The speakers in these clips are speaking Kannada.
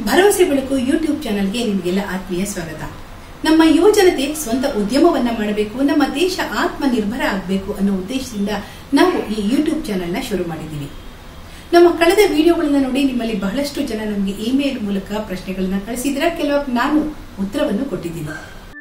ಭರವಸೆ ಬೆಳಕು ಯೂಟ್ಯೂಬ್ ಚಾನೆಲ್ಗೆ ನಿಮಗೆಲ್ಲ ಆತ್ಮೀಯ ಸ್ವಾಗತ ನಮ್ಮ ಯುವ ಜನತೆ ಸ್ವಂತ ಉದ್ಯಮವನ್ನ ಮಾಡಬೇಕು ನಮ್ಮ ದೇಶ ಆತ್ಮನಿರ್ಭರ ಆಗಬೇಕು ಅನ್ನೋ ಉದ್ದೇಶದಿಂದ ನಾವು ಈ ಯೂಟ್ಯೂಬ್ ಚಾನೆಲ್ನ ಶುರು ಮಾಡಿದ್ದೀವಿ ನಮ್ಮ ಕಳೆದ ವಿಡಿಯೋಗಳನ್ನ ನೋಡಿ ನಿಮ್ಮಲ್ಲಿ ಬಹಳಷ್ಟು ಜನ ನಮಗೆ ಇಮೇಲ್ ಮೂಲಕ ಪ್ರಶ್ನೆಗಳನ್ನ ಕಳಿಸಿದ್ರೆ ಕೆಲವಾಗ ನಾನು ಉತ್ತರವನ್ನು ಕೊಟ್ಟಿದ್ದೀನಿ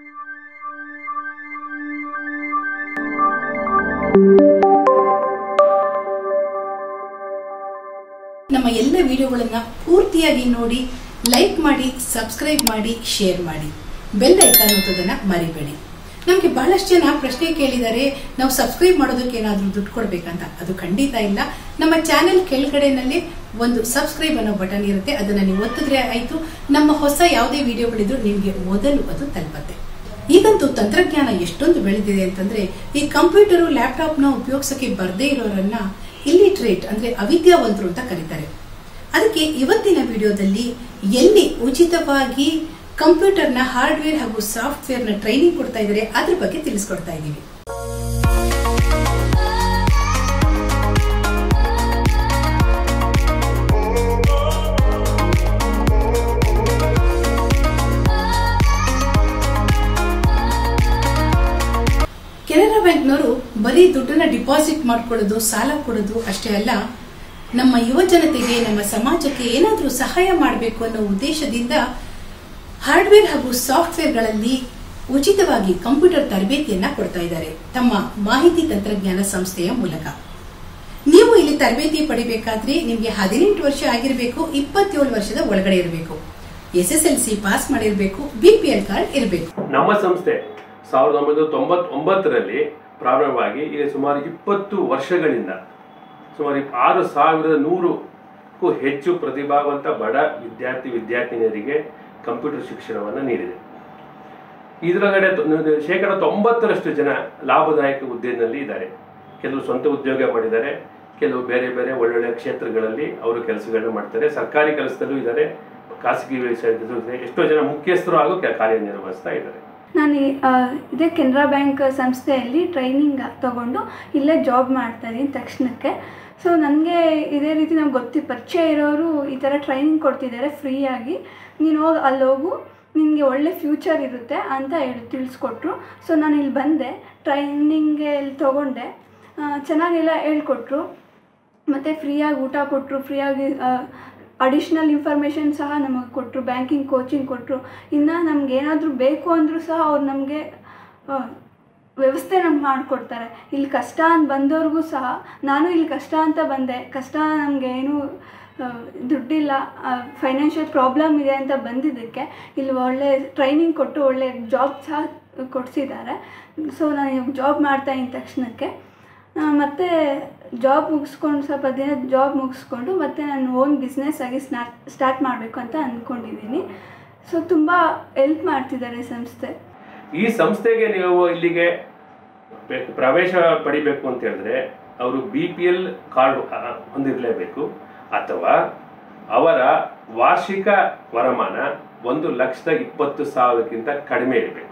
ನಮ್ಮ ಎಲ್ಲ ವಿಡಿಯೋಗಳನ್ನ ಪೂರ್ತಿಯಾಗಿ ನೋಡಿ ಲೈಕ್ ಮಾಡಿ ಸಬ್ಸ್ಕ್ರೈಬ್ ಮಾಡಿ ಶೇರ್ ಮಾಡಿ ಬೆಲ್ ಐಕಾನ್ ಒತ್ತೋದನ್ನ ಮರಿಬೇಡಿ ನಮಗೆ ಬಹಳಷ್ಟು ಜನ ಪ್ರಶ್ನೆ ಕೇಳಿದ್ದಾರೆ ನಾವು ಸಬ್ಸ್ಕ್ರೈಬ್ ಮಾಡೋದಕ್ಕೆ ಏನಾದರೂ ದುಡ್ಡು ಕೊಡ್ಬೇಕಂತ ಅದು ಖಂಡಿತ ಇಲ್ಲ ನಮ್ಮ ಚಾನೆಲ್ ಕೆಳಗಡೆನಲ್ಲಿ ಒಂದು ಸಬ್ಸ್ಕ್ರೈಬ್ ಅನ್ನೋ ಬಟನ್ ಇರುತ್ತೆ ಅದನ್ನ ನೀವು ಒತ್ತಿದ್ರೆ ಆಯ್ತು ನಮ್ಮ ಹೊಸ ಯಾವುದೇ ವಿಡಿಯೋಗಳಿದ್ರು ನಿಮಗೆ ಮೊದಲು ಅದು ತಲುಪತ್ತೆ ಈಗಂತೂ ತಂತ್ರಜ್ಞಾನ ಎಷ್ಟೊಂದು ಬೆಳೆದಿದೆ ಅಂತಂದ್ರೆ ಈ ಕಂಪ್ಯೂಟರ್ ಲ್ಯಾಪ್ಟಾಪ್ ನ ಉಪಯೋಗಿಸಕ್ಕೆ ಬರ್ದೇ ಇರೋರನ್ನ ಇಲ್ಲಿಟ್ರೇಟ್ ಅಂದ್ರೆ ಅವಿದ್ಯಾವಂತರು ಅಂತ ಕರೀತಾರೆ ಅದಕ್ಕೆ ಇವತ್ತಿನ ವಿಡಿಯೋದಲ್ಲಿ ಎಲ್ಲಿ ಉಚಿತವಾಗಿ ಕಂಪ್ಯೂಟರ್ನ ಹಾರ್ಡ್ವೇರ್ ಹಾಗೂ ಸಾಫ್ಟ್ವೇರ್ ನ ಟ್ರೈನಿಂಗ್ ಕೊಡ್ತಾ ಇದ್ದಾರೆ ಅದ್ರ ಬಗ್ಗೆ ತಿಳಿಸ್ಕೊಡ್ತಾ ಇದ್ದೀವಿ ಕೆನರಾ ಬ್ಯಾಂಕ್ನವರು ಬರೀ ದುಡ್ಡನ್ನ ಡಿಪಾಸಿಟ್ ಮಾಡ್ಕೊಳ್ಳೋದು ಸಾಲ ಕೊಡೋದು ಅಷ್ಟೇ ಅಲ್ಲ ನಮ್ಮ ಯುವ ಜನತೆಗೆ ನಮ್ಮ ಸಮಾಜಕ್ಕೆ ಏನಾದರೂ ಸಹಾಯ ಮಾಡಬೇಕು ಅನ್ನೋ ಉದ್ದೇಶದಿಂದ ಹಾರ್ಡ್ವೇರ್ ಹಾಗೂ ಸಾಫ್ಟ್ವೇರ್ಗಳಲ್ಲಿ ಉಚಿತವಾಗಿ ಕಂಪ್ಯೂಟರ್ ತರಬೇತಿಯನ್ನ ಕೊಡ್ತಾ ಇದ್ದಾರೆ ತಮ್ಮ ಮಾಹಿತಿ ತಂತ್ರಜ್ಞಾನ ಸಂಸ್ಥೆಯ ಮೂಲಕ ನೀವು ಇಲ್ಲಿ ತರಬೇತಿ ಪಡಿಬೇಕಾದ್ರೆ ನಿಮಗೆ ಹದಿನೆಂಟು ವರ್ಷ ಆಗಿರಬೇಕು ಇಪ್ಪತ್ತೇಳು ವರ್ಷದ ಒಳಗಡೆ ಇರಬೇಕು S S L C pass ಮಾಡಿರಬೇಕು ಬಿಪಿಎಲ್ ಕಾರ್ಡ್ ಇರಬೇಕು ನಮ್ಮ ಸಂಸ್ಥೆ ಸಾವಿರದ ಒಂಬೈನೂರ ತೊಂಬತ್ತೊಂಬತ್ತರಲ್ಲಿ ಪ್ರಾರಂಭವಾಗಿ ಈಗ ಸುಮಾರು ಇಪ್ಪತ್ತು ವರ್ಷಗಳಿಂದ ಸುಮಾರು ಆರು ಸಾವಿರದ ನೂರಕ್ಕೂ ಹೆಚ್ಚು ಪ್ರತಿಭಾವಂತ ಬಡ ವಿದ್ಯಾರ್ಥಿ ವಿದ್ಯಾರ್ಥಿನಿಯರಿಗೆ ಕಂಪ್ಯೂಟರ್ ಶಿಕ್ಷಣವನ್ನು ನೀಡಿದೆ ಇದರೊಳಗಡೆ ತೊ- ಶೇಕಡ ತೊಂಬತ್ತರಷ್ಟು ಜನ ಲಾಭದಾಯಕ ಹುದ್ದೆಯಲ್ಲಿ ಇದ್ದಾರೆ ಕೆಲವು ಸ್ವಂತ ಉದ್ಯೋಗ ಮಾಡಿದ್ದಾರೆ ಕೆಲವು ಬೇರೆ ಬೇರೆ ಒಳ್ಳೊಳ್ಳೆ ಕ್ಷೇತ್ರಗಳಲ್ಲಿ ಅವರು ಕೆಲಸಗಳನ್ನ ಮಾಡ್ತಾರೆ ಸರ್ಕಾರಿ ಕೆಲಸದಲ್ಲೂ ಇದ್ದಾರೆ ಖಾಸಗಿ ವ್ಯವಸಾಯದಲ್ಲೂ ಇದೆ ಎಷ್ಟೋ ಜನ ಮುಖ್ಯಸ್ಥರು ಹಾಗೂ ಕೆ- ಕಾರ್ಯನಿರ್ವಹಿಸ್ತಾ ಇದ್ದಾರೆ ನಾನು ಈ, ಆ, ಇದೇ ಕೆನರಾ ಬ್ಯಾಂಕ್ ಸಂಸ್ಥೆಯಲ್ಲಿ ಟ್ರೈನಿಂಗ್ ತಗೊಂಡು ಇಲ್ಲೇ ಜಾಬ್ ಮಾಡ್ತಾ ಇದ್ದೀನಿ ತಕ್ಷಣಕ್ಕೆ ಸೊ ನನಗೆ ಇದೇ ರೀತಿ ನಮ್ಗೆ ಗೊತ್ತಿ ಪರಿಚಯ ಇರೋರು ಈ ಥರ ಟ್ರೈನಿಂಗ್ ಕೊಡ್ತಿದ್ದಾರೆ ಫ್ರೀಯಾಗಿ ನೀನು ಹೋಗಿ ಅಲ್ಲಿ ಹೋಗು ನಿನಗೆ ಒಳ್ಳೆ ಫ್ಯೂಚರ್ ಇರುತ್ತೆ ಅಂತ ಹೇಳಿ ತಿಳಿಸ್ಕೊಟ್ರು ಸೊ ನಾನು ಇಲ್ಲಿ ಬಂದೆ ಟ್ರೈನಿಂಗ್ಗೆ ಇಲ್ಲಿ ತೊಗೊಂಡೆ ಆ, ಚೆನ್ನಾಗೆಲ್ಲ ಹೇಳ್ಕೊಟ್ರು ಮತ್ತು ಫ್ರೀಯಾಗಿ ಊಟ ಕೊಟ್ಟರು ಫ್ರೀಯಾಗಿ ಅಡಿಷ್ನಲ್ ಇನ್ಫಾರ್ಮೇಷನ್ ಸಹ ನಮಗೆ ಕೊಟ್ಟರು ಬ್ಯಾಂಕಿಂಗ್ ಕೋಚಿಂಗ್ ಕೊಟ್ಟರು ಇನ್ನು ನಮ್ಗೆ ಏನಾದರೂ ಬೇಕು ಅಂದರೂ ಸಹ ಅವ್ರು ನಮಗೆ ವ್ಯವಸ್ಥೆ ನಮ್ಗೆ ಮಾಡಿಕೊಡ್ತಾರೆ ಇಲ್ಲಿ ಕಷ್ಟ ಅಂತ ಬಂದವ್ರಿಗೂ ಸಹ ನಾನು ಇಲ್ಲಿ ಕಷ್ಟ ಅಂತ ಬಂದೆ ಕಷ್ಟ ನಮಗೆ ಏನು ಆ, ದುಡ್ಡಿಲ್ಲ ಫೈನಾನ್ಷಿಯಲ್ ಪ್ರಾಬ್ಲಮ್ ಇದೆ ಅಂತ ಬಂದಿದ್ದಕ್ಕೆ ಇಲ್ಲಿ ಒಳ್ಳೆ ಟ್ರೈನಿಂಗ್ ಕೊಟ್ಟು ಒಳ್ಳೆ ಜಾಬ್ ಸಹ ಕೊಡಿಸಿದ್ದಾರೆ ಸೊ ನಾನು ಇವಾಗ ಜಾಬ್ ಮಾಡ್ತಾ ಇದ್ದ ತಕ್ಷಣಕ್ಕೆ ಆ, ಮತ್ತೆ ಜಾಬ್ ಮುಗಿಸ್ಕೊಂಡು ಸ್ವಲ್ಪ ದಿನ ಜಾಬ್ ಮುಗಿಸ್ಕೊಂಡು ಮತ್ತೆ ನಾನು ಓನ್ ಬಿಸ್ನೆಸ್ ಆಗಿ ಸ್ಟಾರ್ಟ್ ಸ್ಟಾರ್ಟ್ ಮಾಡಬೇಕು ಅಂತ ಅಂದ್ಕೊಂಡಿದ್ದೀನಿ ಸೊ ತುಂಬ ಹೆಲ್ಪ್ ಮಾಡ್ತಿದ್ದಾರೆ ಸಂಸ್ಥೆ ಈ ಸಂಸ್ಥೆಗೆ ನೀವು ಇಲ್ಲಿಗೆ ಬೆ- ಪ್ರವೇಶ ಪಡಿಬೇಕು ಅಂತ ಹೇಳಿದ್ರೆ ಅವರು ಬಿ ಪಿ ಎಲ್ ಕಾರ್ಡ್ ಹೊಂದಿರಲೇಬೇಕು ಅಥವಾ ಅವರ ವಾರ್ಷಿಕ ವರಮಾನ ಒಂದು ಲಕ್ಷದ ಇಪ್ಪತ್ತು ಸಾವಿರಕ್ಕಿಂತ ಕಡಿಮೆ ಇರಬೇಕು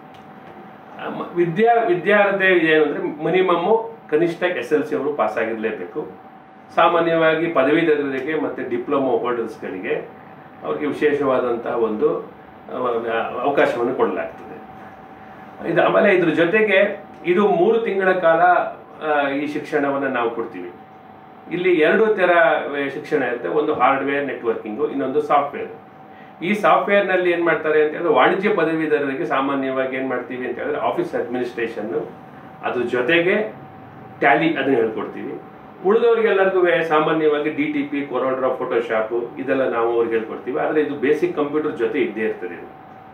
ಅಮ್ಮ, ವಿದ್ಯಾ ವಿದ್ಯಾರ್ಥಿ ಏನು ಅಂದರೆ ಮಿನಿಮಮ್ಮು ಕನಿಷ್ಠ ಎಸ್ ಎಲ್ ಸಿ ಅವರು ಪಾಸ್ ಆಗಿರಲೇಬೇಕು ಸಾಮಾನ್ಯವಾಗಿ ಪದವೀಧರರಿಗೆ ಮತ್ತು ಡಿಪ್ಲೊಮೊ ಹೋಲ್ಡರ್ಸ್ಗಳಿಗೆ ಅವರಿಗೆ ವಿಶೇಷವಾದಂತಹ ಒಂದು ಅಹ್, ಅವಕಾಶವನ್ನು ಕೊಡಲಾಗ್ತದೆ ಇದು ಆಮೇಲೆ ಇದ್ರ ಜೊತೆಗೆ ಇದು ಮೂರು ತಿಂಗಳ ಕಾಲ ಆ, ಈ ಶಿಕ್ಷಣವನ್ನು ನಾವು ಕೊಡ್ತೀವಿ ಇಲ್ಲಿ ಎರಡು ಥರ ವೆ- ಶಿಕ್ಷಣ ಇರುತ್ತೆ ಒಂದು ಹಾರ್ಡ್ವೇರ್ ನೆಟ್ವರ್ಕಿಂಗು ಇನ್ನೊಂದು ಸಾಫ್ಟ್ವೇರ್ ಈ ಸಾಫ್ಟ್ವೇರ್ನಲ್ಲಿ ಏನು ಮಾಡ್ತಾರೆ ಅಂತ ಹೇಳಿದ್ರೆ ವಾಣಿಜ್ಯ ಪದವೀಧರರಿಗೆ ಸಾಮಾನ್ಯವಾಗಿ ಏನು ಮಾಡ್ತೀವಿ ಅಂತ ಹೇಳಿದ್ರೆ ಆಫೀಸ್ ಅಡ್ಮಿನಿಸ್ಟ್ರೇಷನ್ನು ಅದ್ರ ಜೊತೆಗೆ ಟ್ಯಾಲಿ ಅದನ್ನ ಹೇಳ್ಕೊಡ್ತೀವಿ ಉಳಿದವರಿಗೆಲ್ಲರಿಗೂ ಸಾಮಾನ್ಯವಾಗಿ D T P CorelDRAW Photoshop ಇದೆಲ್ಲ ನಾವು ಅವ್ರಿಗೆ ಹೇಳ್ಕೊಡ್ತೀವಿ ಆದರೆ ಇದು ಬೇಸಿಕ್ ಕಂಪ್ಯೂಟರ್ ಜೊತೆ ಇದ್ದೇ ಇರ್ತದೆ ಇದು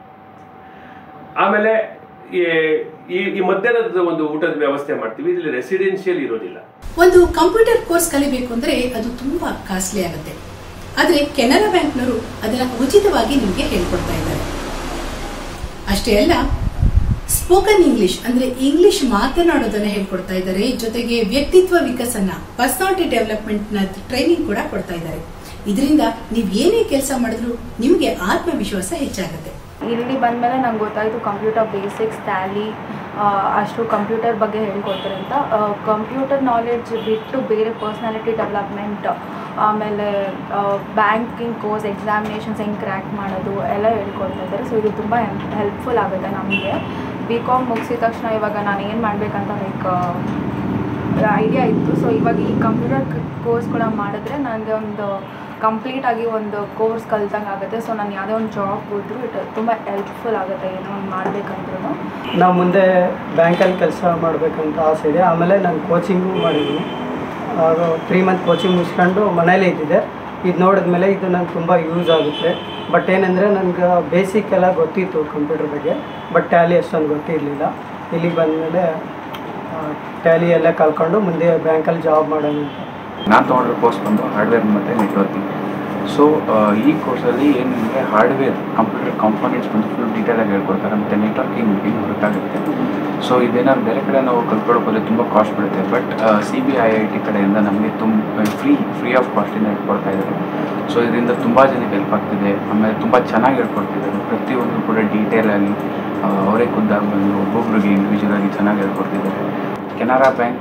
ಆಮೇಲೆ ಈ- ಈ ಈ ಮಧ್ಯಾಹ್ನದ ಒಂದು ಊಟದ ವ್ಯವಸ್ಥೆ ಮಾಡ್ತೀವಿ ಇಲ್ಲಿ ರೆಸಿಡೆನ್ಷಿಯಲ್ ಇರೋದಿಲ್ಲ ಒಂದು ಕಂಪ್ಯೂಟರ್ ಕೋರ್ಸ್ ಕಲಿಬೇಕು ಅಂದ್ರೆ ಅದು ತುಂಬಾ ಕಾಸ್ಟ್ಲಿ ಆಗುತ್ತೆ ಆದ್ರೆ ಕೆನರಾ ಬ್ಯಾಂಕ್ನವರು ಅದನ್ನ ಉಚಿತವಾಗಿ ನಿಮಗೆ ಹೇಳ್ಕೊಡ್ತಾ ಇದ್ದಾರೆ ಅಷ್ಟೇ ಅಲ್ಲ ಸ್ಪೋಕನ್ ಇಂಗ್ಲಿಷ್ ಅಂದ್ರೆ ಇಂಗ್ಲಿಷ್ ಮಾತನಾಡೋದನ್ನ ಹೇಳ್ಕೊಡ್ತಾ ಇದ್ದಾರೆ ಜೊತೆಗೆ ವ್ಯಕ್ತಿತ್ವ ವಿಕಸನ ಪರ್ಸನಾಲಿಟಿ ಡೆವಲಪ್ಮೆಂಟ್ ನ ಟ್ರೈನಿಂಗ್ ಕೂಡ ಕೊಡ್ತಾ ಇದ್ದಾರೆ ಇದರಿಂದ ನೀವು ಏನೇ ಕೆಲಸ ಮಾಡಿದ್ರು ನಿಮಗೆ ಆತ್ಮವಿಶ್ವಾಸ ಹೆಚ್ಚಾಗುತ್ತೆ ಇಲ್ಲಿ ಬಂದಮೇಲೆ ನಂಗೆ ಗೊತ್ತಾಯಿತು ಕಂಪ್ಯೂಟರ್ ಬೇಸಿಕ್ಸ್ ಟ್ಯಾಲಿ ಅಷ್ಟು ಕಂಪ್ಯೂಟರ್ ಬಗ್ಗೆ ಹೇಳ್ಕೊಡ್ತಾರೆ ಅಂತ ಕಂಪ್ಯೂಟರ್ ನಾಲೆಡ್ಜ್ ಬಿಟ್ಟು ಬೇರೆ ಪರ್ಸ್ನಾಲಿಟಿ ಡೆವಲಪ್ಮೆಂಟ್ ಆಮೇಲೆ ಬ್ಯಾಂಕಿಂಗ್ ಕೋರ್ಸ್ ಎಕ್ಸಾಮಿನೇಷನ್ಸ್ ಹೆಂಗೆ ಕ್ರ್ಯಾಕ್ ಮಾಡೋದು ಎಲ್ಲ ಹೇಳ್ಕೊಡ್ತಾ ಇದ್ದಾರೆ ಸೊ ಇದು ತುಂಬ ಹೆಲ್ಪ್ಫುಲ್ ಆಗುತ್ತೆ ನಮಗೆ ಬಿ ಕಾಮ್ ಮುಗಿಸಿದ ತಕ್ಷಣ ಇವಾಗ ನಾನು ಏನು ಮಾಡಬೇಕಂತ ಲೈಕ್ ಐಡಿಯಾ ಇತ್ತು ಸೊ ಇವಾಗ ಈ ಕಂಪ್ಯೂಟರ್ ಕೋರ್ಸ್ ಕೂಡ ಮಾಡಿದ್ರೆ ನನಗೆ ಒಂದು ಕಂಪ್ಲೀಟ್ ಆಗಿ ಒಂದು ಕೋರ್ಸ್ ಕಲ್ತಂಗೆ ಆಗುತ್ತೆ ಸೊ ನಾನು ಯಾವುದೇ ಒಂದು ಜಾಬ್ ಹೋದ್ರು ಇಟ್ ತುಂಬ ಹೆಲ್ಪ್ಫುಲ್ ಆಗುತ್ತೆ ಏನೋ ಒಂದು ಮಾಡಬೇಕಂದ್ರೂ ನಾವು ಮುಂದೆ ಬ್ಯಾಂಕಲ್ಲಿ ಕೆಲಸ ಮಾಡಬೇಕಂತ ಆಸೆ ಇದೆ ಆಮೇಲೆ ನಾನು ಕೋಚಿಂಗು ಮಾಡಿದ್ದೀನಿ ಅದು ತ್ರೀ ಮಂತ್ ಕೋಚಿಂಗ್ ಮುಗಿಸ್ಕೊಂಡು ಮನೇಲೇ ಇದ್ದಿದ್ದೆ ಇದು ನೋಡಿದ್ಮೇಲೆ ಇದು ನಂಗೆ ತುಂಬ ಯೂಸ್ ಆಗುತ್ತೆ ಬಟ್ ಏನಂದರೆ ನನಗೆ ಬೇಸಿಕ್ ಎಲ್ಲ ಗೊತ್ತಿತ್ತು ಕಂಪ್ಯೂಟರ್ ಬಗ್ಗೆ ಬಟ್ ಟ್ಯಾಲಿ ಅಷ್ಟೊಂದು ಗೊತ್ತಿರಲಿಲ್ಲ ಇಲ್ಲಿಗೆ ಬಂದಮೇಲೆ ಟ್ಯಾಲಿ ಎಲ್ಲ ಕಲ್ತ್ಕೊಂಡು ಮುಂದೆ ಬ್ಯಾಂಕಲ್ಲಿ ಜಾಬ್ ಮಾಡೋಣ ಅಂತ ನಾನು ತೊಗೊಂಡಿರೋ ಕೋರ್ಸ್ ಬಂದು ಹಾರ್ಡ್ವೇರ್ ಮತ್ತು ನೆಟ್ವರ್ಕಿಂಗ್ ಸೊ ಈ ಕೋರ್ಸಲ್ಲಿ ಏನಂದರೆ ಹಾರ್ಡ್ವೇರ್ ಕಂಪ್ಯೂಟರ್ ಕಾಂಪೋನೆಂಟ್ಸ್ ಬಂದು ಫುಲ್ ಡೀಟೇಲಾಗಿ ಹೇಳ್ಕೊಡ್ತಾರೆ ಮತ್ತು ನೆಟ್ವರ್ಕಿಂಗ್ ಹೆಂಗೆ ಹೊರತಾಗುತ್ತೆ ಸೊ ಇದೇನಾದ್ರು ಬೇರೆ ಕಡೆ ನಾವು ಕಲ್ತ್ಕೊಳ್ಳೋಕೆ ಹೋದರೆ ತುಂಬ ಕಾಸ್ಟ್ ಬೀಳುತ್ತೆ but C B I I T ಕಡೆಯಿಂದ ನಮಗೆ ತುಂಬ ಫ್ರೀ ಫ್ರೀ ಆಫ್ ಕಾಸ್ಟಿಂದ ಹೇಳ್ಕೊಡ್ತಾ ಇದ್ದಾರೆ ಸೊ ಇದರಿಂದ ತುಂಬ ಜನಕ್ಕೆ ಹೆಲ್ಪ್ ಆಗ್ತಿದೆ ಆಮೇಲೆ ತುಂಬ ಚೆನ್ನಾಗಿ ಹೇಳ್ಕೊಡ್ತಿದ್ದಾರೆ ಪ್ರತಿಯೊಂದು ಕೂಡ ಡೀಟೇಲಾಗಿ ಅವರೇ ಖುದ್ದಾಗಿ ಬಂದು ಒಬ್ಬೊಬ್ರಿಗೆ ಇಂಡಿವಿಜುವಲ್ ಆಗಿ ಚೆನ್ನಾಗಿ ಹೇಳ್ಕೊಡ್ತಿದ್ದಾರೆ ಕೆನರಾ ಬ್ಯಾಂಕ್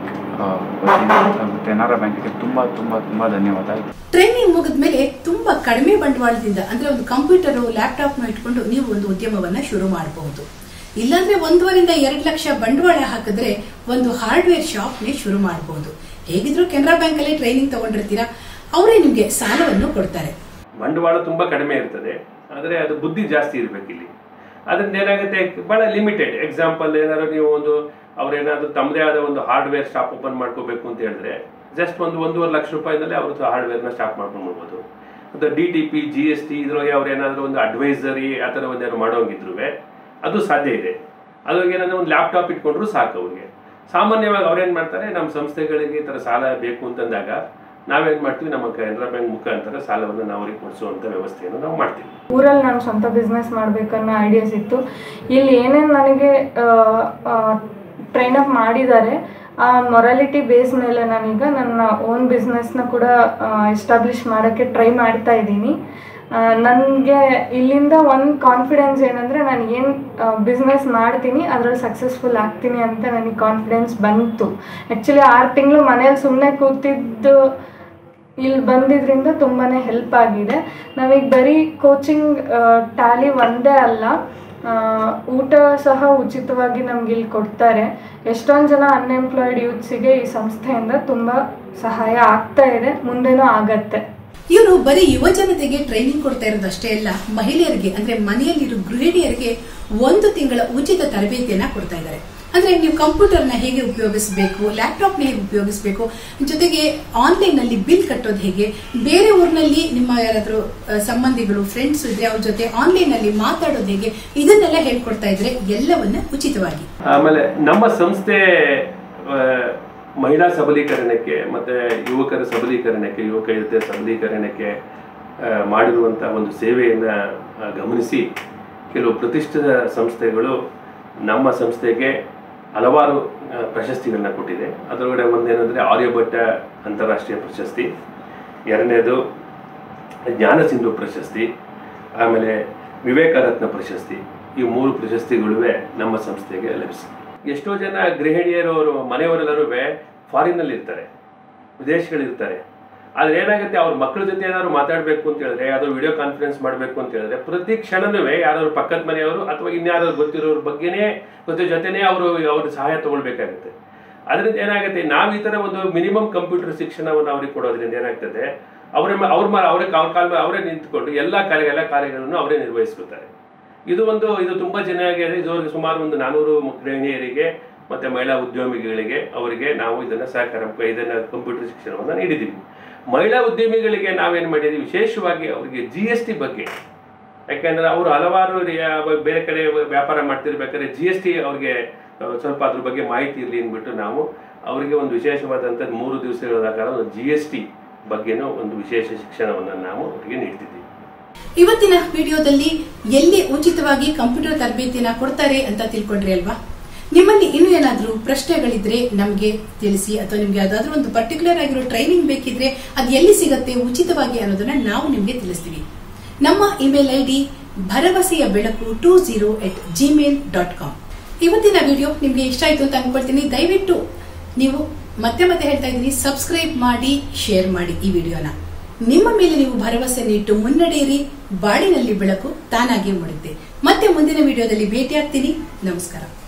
ಕೆನರಾ ಬ್ಯಾಂಕಿಗೆ ತುಂಬ ತುಂಬ ತುಂಬ ಧನ್ಯವಾದ ಟ್ರೈನಿಂಗ್ ಮುಗಿದ್ಮೇಲೆ ತುಂಬಾ ಕಡಿಮೆ ಬಂಡವಾಳದಿಂದ ಅಂದ್ರೆ ಒಂದು ಕಂಪ್ಯೂಟರ್ ಲ್ಯಾಪ್ಟಾಪ್ ಇಟ್ಕೊಂಡು ನೀವು ಒಂದು ಉದ್ಯಮವನ್ನ ಶುರು ಮಾಡಬಹುದು ಇಲ್ಲಾಂದ್ರೆ ಒಂದೂವರಿಂದ ಎರಡು ಲಕ್ಷ ಬಂಡವಾಳ ಹಾಕಿದ್ರೆ ಒಂದು ಹಾರ್ಡ್ವೇರ್ ಶಾಪ್ ನೇ ಶುರು ಮಾಡಬಹುದು ಹೇಗಿದ್ರು ಕೆನರಾ ಬ್ಯಾಂಕ್ ಅಲ್ಲಿ ಟ್ರೈನಿಂಗ್ ತಗೊಂಡಿರ್ತೀರಾ ಅವರೇ ನಿಮ್ಗೆ ಸಾಲವನ್ನು ಕೊಡ್ತಾರೆ ಬಂಡವಾಳ ತುಂಬ ಕಡಿಮೆ ಇರ್ತದೆ ಆದರೆ ಅದು ಬುದ್ಧಿ ಜಾಸ್ತಿ ಇರಬೇಕು ಇಲ್ಲಿ ಅದರಿಂದ ಏನಾಗುತ್ತೆ ಭಾಳ ಲಿಮಿಟೆಡ್ ಎಕ್ಸಾಂಪಲ್ ಏನಾದ್ರು ನೀವು ಒಂದು ಅವ್ರೇನಾದ್ರು ತಮ್ಮದೇ ಆದ ಒಂದು ಹಾರ್ಡ್ವೇರ್ ಶಾಪ್ ಓಪನ್ ಮಾಡ್ಕೋಬೇಕು ಅಂತ ಹೇಳಿದ್ರೆ ಜಸ್ಟ್ ಒಂದು ಒಂದೂವರೆ ಲಕ್ಷ ರೂಪಾಯಿನಲ್ಲಿ ಅವರು ಹಾರ್ಡ್ವೇರ್ನ ಸ್ಟಾರ್ಟ್ ಮಾಡ್ಕೊಂಡು ಬಿಡ್ಬೋದು ಮತ್ತು D T P G S T ಇದ್ರೊಳಗೆ ಅವ್ರು ಏನಾದರೂ ಒಂದು ಅಡ್ವೈಸರಿ ಆ ಥರ ಒಂದೇನು ಮಾಡೋಂಗಿದ್ರು ಅದು ಸಾಧ್ಯ ಇದೆ ಅದ್ರಾಗ ಏನಂದ್ರೆ ಒಂದು ಲ್ಯಾಪ್ಟಾಪ್ ಇಟ್ಕೊಂಡ್ರು ಸಾಕು ಅವ್ರಿಗೆ ಸಾಮಾನ್ಯವಾಗಿ ಅವ್ರೇನು ಮಾಡ್ತಾರೆ ನಮ್ಮ ಸಂಸ್ಥೆಗಳಿಗೆ ಈ ಥರ ಸಾಲ ಬೇಕು ಅಂತಂದಾಗ ನಾವೇನು ಮಾಡ್ತೀವಿ ನಮ್ಮ ಕೆನರಾ ಬ್ಯಾಂಕ್ ಮುಖಾಂತರ ಸಾಲವನ್ನು ನಾವು ಅವ್ರಿಗೆ ಕೊಡಿಸುವಂಥ ವ್ಯವಸ್ಥೆಯನ್ನು ನಾವು ಮಾಡ್ತೀವಿ ಊರಲ್ಲಿ ನಾನು ಸ್ವಂತ ಬಿಸ್ನೆಸ್ ಮಾಡಬೇಕನ್ನೋ ಐಡಿಯಾಸ್ ಇತ್ತು ಇಲ್ಲಿ ಏನೇನು ನನಗೆ ಟ್ರೈನ್ ಅಪ್ ಮಾಡಿದ್ದಾರೆ ಆ ಮೊರಾಲಿಟಿ ಬೇಸ್ ಮೇಲೆ ನಾನೀಗ ನನ್ನ ಓನ್ ಬಿಸ್ನೆಸ್ನ ಕೂಡ ಎಸ್ಟಾಬ್ಲಿಷ್ ಮಾಡೋಕ್ಕೆ ಟ್ರೈ ಮಾಡ್ತಾ ಇದ್ದೀನಿ ನನಗೆ ಇಲ್ಲಿಂದ ಒಂದು ಕಾನ್ಫಿಡೆನ್ಸ್ ಏನಂದರೆ ನಾನು ಏನು ಬಿಸ್ನೆಸ್ ಮಾಡ್ತೀನಿ ಅದರಲ್ಲಿ ಸಕ್ಸಸ್ಫುಲ್ ಆಗ್ತೀನಿ ಅಂತ ನನಗೆ ಕಾನ್ಫಿಡೆನ್ಸ್ ಬಂತು ಆ್ಯಕ್ಚುಲಿ ಆರು ತಿಂಗಳು ಮನೇಲಿ ಸುಮ್ಮನೆ ಕೂತಿದ್ದು ಇಲ್ಲಿ ಬಂದಿದ್ರಿಂದ ತುಂಬಾ ಹೆಲ್ಪ್ ಆಗಿದೆ ನಾವೀಗ ಬರೀ ಕೋಚಿಂಗ್ ಟ್ಯಾಲಿ ಒಂದೇ ಅಲ್ಲ ಆ, ಊಟ ಸಹ ಉಚಿತವಾಗಿ ನಮ್ಗೆ ಇಲ್ಲಿ ಕೊಡ್ತಾರೆ ಎಷ್ಟೊಂದು ಜನ ಅನ್ಎಂಪ್ಲಾಯ್ಡ್ ಯೂತ್ಸಿಗೆ ಈ ಸಂಸ್ಥೆಯಿಂದ ತುಂಬ ಸಹಾಯ ಆಗ್ತಾ ಇದೆ ಮುಂದೆನೂ ಆಗತ್ತೆ ಇವರು ಬರೀ ಯುವ ಜನತೆಗೆ ಟ್ರೈನಿಂಗ್ ಕೊಡ್ತಾ ಇರೋದಷ್ಟೇ ಅಲ್ಲ ಮಹಿಳೆಯರಿಗೆ ಅಂದ್ರೆ ಮನೆಯಲ್ಲಿರೋ ಗೃಹಿಣಿಯರಿಗೆ ಒಂದು ತಿಂಗಳ ಉಚಿತ ತರಬೇತಿಯನ್ನ ಕೊಡ್ತಾ ಇದ್ದಾರೆ ಅಂದ್ರೆ ನೀವು ಕಂಪ್ಯೂಟರ್ನ ಹೇಗೆ ಉಪಯೋಗಿಸಬೇಕು ಲ್ಯಾಪ್ಟಾಪ್ನ ಹೇಗೆ ಉಪಯೋಗಿಸಬೇಕು ಜೊತೆಗೆ ಆನ್ಲೈನ್ ನಲ್ಲಿ ಬಿಲ್ ಕಟ್ಟೋದು ಹೇಗೆ ಬೇರೆ ಊರಿನಲ್ಲಿ ನಿಮ್ಮ ಯಾರಾದ್ರೂ ಆ, ಸಂಬಂಧಿಗಳು ಫ್ರೆಂಡ್ಸ್ ಇದ್ರೆ ಅವ್ರ ಜೊತೆ ಆನ್ಲೈನ್ ನಲ್ಲಿ ಮಾತಾಡೋದು ಹೇಗೆ ಇದನ್ನೆಲ್ಲ ಹೇಳ್ಕೊಡ್ತಾ ಇದ್ರೆ ಎಲ್ಲವನ್ನ ಉಚಿತವಾಗಿ ಆಮೇಲೆ ನಮ್ಮ ಸಂಸ್ಥೆ ಆ, ಮಹಿಳಾ ಸಬಲೀಕರಣಕ್ಕೆ ಮತ್ತೆ ಯುವಕರ ಸಬಲೀಕರಣಕ್ಕೆ ಯುವಕಯುವತಿಯರ ಸಬಲೀಕರಣಕ್ಕೆ ಆ, ಮಾಡಿರುವಂಥ ಒಂದು ಸೇವೆಯನ್ನು ಆ, ಗಮನಿಸಿ ಕೆಲವು ಪ್ರತಿಷ್ಠಿತ ಸಂಸ್ಥೆಗಳು ನಮ್ಮ ಸಂಸ್ಥೆಗೆ ಹಲವಾರು ಆ, ಪ್ರಶಸ್ತಿಗಳನ್ನ ಕೊಟ್ಟಿದೆ ಅದರೊಳಗಡೆ ಒಂದೇನೆಂದರೆ ಆರ್ಯಭಟ್ಟ ಅಂತಾರಾಷ್ಟ್ರೀಯ ಪ್ರಶಸ್ತಿ ಎರಡನೇದು ಜ್ಞಾನ ಸಿಂಧು ಪ್ರಶಸ್ತಿ ಆಮೇಲೆ ವಿವೇಕರತ್ನ ಪ್ರಶಸ್ತಿ ಈ ಮೂರು ಪ್ರಶಸ್ತಿಗಳು ನಮ್ಮ ಸಂಸ್ಥೆಗೆ ಲಭಿಸಿದೆ ಎಷ್ಟೋ ಜನ ಗೃಹಿಣಿಯರು ಅವರು ಮನೆಯವರೆಲ್ಲರೂ ಫಾರಿನ್ನಲ್ಲಿ ಇರ್ತಾರೆ ವಿದೇಶಗಳಿರ್ತಾರೆ ಆದ್ರೆ ಏನಾಗುತ್ತೆ ಅವ್ರ ಮಕ್ಕಳ ಜೊತೆ ಏನಾದ್ರು ಮಾತಾಡಬೇಕು ಅಂತ ಹೇಳಿದ್ರೆ ಯಾವ್ದೋ ವಿಡಿಯೋ ಕಾನ್ಫರೆನ್ಸ್ ಮಾಡಬೇಕು ಅಂತ ಹೇಳಿದ್ರೆ ಪ್ರತಿ ಕ್ಷಣನೂ ಯಾರಾದ್ರು ಪಕ್ಕದ ಮನೆಯವರು ಅಥವಾ ಇನ್ಯಾರಾದ್ರು ಗೊತ್ತಿರೋರ ಬಗ್ಗೆನೇ ಗೊತ್ತ ಜೊತೆನೇ ಅವರು ಅವ್ರ ಸಹಾಯ ತಗೊಳ್ಬೇಕಾಗುತ್ತೆ ಅದರಿಂದ ಏನಾಗುತ್ತೆ ನಾವು ಈ ತರ ಒಂದು ಮಿನಿಮಮ್ ಕಂಪ್ಯೂಟರ್ ಶಿಕ್ಷಣವನ್ನು ಅವ್ರಿಗೆ ಕೊಡೋದ್ರಿಂದ ಏನಾಗ್ತದೆ ಅವರ ಅವ್ರ ಮ ಅವರೇ ಅವ್ರ ಕಾಲ ಮೇಲೆ ಅವರೇ ನಿಂತ್ಕೊಂಡು ಎಲ್ಲ ಕಾರ್ಯ ಎಲ್ಲ ಕಾರ್ಯಗಳನ್ನು ಅವರೇ ನಿರ್ವಹಿಸ್ಕೊತಾರೆ ಇದು ಒಂದು ಇದು ತುಂಬಾ ಚೆನ್ನಾಗಿ ಇದು ಸುಮಾರು ಒಂದು ನಾನೂರು ಗೃಹಿಣಿಯರಿಗೆ ಮತ್ತೆ ಮಹಿಳಾ ಉದ್ಯಮಿಗಳಿಗೆ ಅವರಿಗೆ ನಾವು ಇದನ್ನ ಸಹಕಾರ ಇದನ್ನ ಕಂಪ್ಯೂಟರ್ ಶಿಕ್ಷಣವನ್ನು ನೀಡಿದ್ದೀವಿ ಮಹಿಳಾ ಉದ್ಯಮಿಗಳಿಗೆ ನಾವೇನು ಮಾಡಿದ್ದೀವಿ ವಿಶೇಷವಾಗಿ ಅವರಿಗೆ ಜಿ ಎಸ್ ಟಿ ಬಗ್ಗೆ ಯಾಕೆಂದ್ರೆ ಅವರು ಹಲವಾರು ರಿಯಾ- ಬೇರೆ ಕಡೆ ವ್ಯಾಪಾರ ಮಾಡ್ತಿರ್ಬೇಕಾದ್ರೆ ಜಿ ಎಸ್ ಟಿ ಅವ್ರಿಗೆ ಆ, ಸ್ವಲ್ಪ ಅದ್ರ ಬಗ್ಗೆ ಮಾಹಿತಿ ಇರಲಿ ಅಂದ್ಬಿಟ್ಟು ನಾವು ಅವರಿಗೆ ಒಂದು ವಿಶೇಷವಾದಂಥ ಮೂರು ದಿವಸಗಳ ಕಾಲ ಒಂದು ಜಿ ಎಸ್ ಟಿ ಬಗ್ಗೆನೂ ಒಂದು ವಿಶೇಷ ಶಿಕ್ಷಣವನ್ನು ನಾವು ಅವರಿಗೆ ನೀಡ್ತಿದ್ದೀವಿ ಇವತ್ತಿನ ವಿಡಿಯೋದಲ್ಲಿ ಎಲ್ಲಿ ಉಚಿತವಾಗಿ ಕಂಪ್ಯೂಟರ್ ತರಬೇತಿಯನ್ನ ಕೊಡ್ತಾರೆ ಅಂತ ತಿಳ್ಕೊಂಡ್ರಿ ಅಲ್ವಾ ನಿಮ್ಮಲ್ಲಿ ಇನ್ನೂ ಏನಾದ್ರೂ ಪ್ರಶ್ನೆಗಳಿದ್ರೆ ನಮಗೆ ತಿಳಿಸಿ ಅಥವಾ ನಿಮ್ಗೆ ಯಾವ್ದಾದ್ರು ಒಂದು ಪರ್ಟಿಕ್ಯುಲರ್ ಆಗಿರೋ ಟ್ರೈನಿಂಗ್ ಬೇಕಿದ್ರೆ ಅದು ಎಲ್ಲಿ ಸಿಗತ್ತೆ ಉಚಿತವಾಗಿ ಅನ್ನೋದನ್ನ ನಾವು ನಿಮ್ಗೆ ತಿಳಿಸ್ತೀವಿ ನಮ್ಮ ಇಮೇಲ್ ಐ ಡಿ ಭರವಸೆಯ ಬೆಳಕು two zero at Gmail dot com ಇವತ್ತಿನ ವಿಡಿಯೋ ನಿಮ್ಗೆ ಇಷ್ಟ ಆಯ್ತು ಅಂತ ಅನ್ಕೊಳ್ತೀನಿ ದಯವಿಟ್ಟು ನೀವು ಮತ್ತೆ ಮತ್ತೆ ಹೇಳ್ತಾ ಇದ್ದೀನಿ ಸಬ್ಸ್ಕ್ರೈಬ್ ಮಾಡಿ ಶೇರ್ ಮಾಡಿ ಈ ವಿಡಿಯೋನ ನಿಮ್ಮ ಮೇಲೆ ನೀವು ಭರವಸೆ ನೀಟ್ಟು ಮುನ್ನಡೆಯಿರಿ ಬಾಳಿನಲ್ಲಿ ಬೆಳಕು ತಾನಾಗಿ ಮೂಡುತ್ತೆ ಮತ್ತೆ ಮುಂದಿನ ವಿಡಿಯೋದಲ್ಲಿ ಭೇಟಿ ಆಗ್ತೀನಿ ನಮಸ್ಕಾರ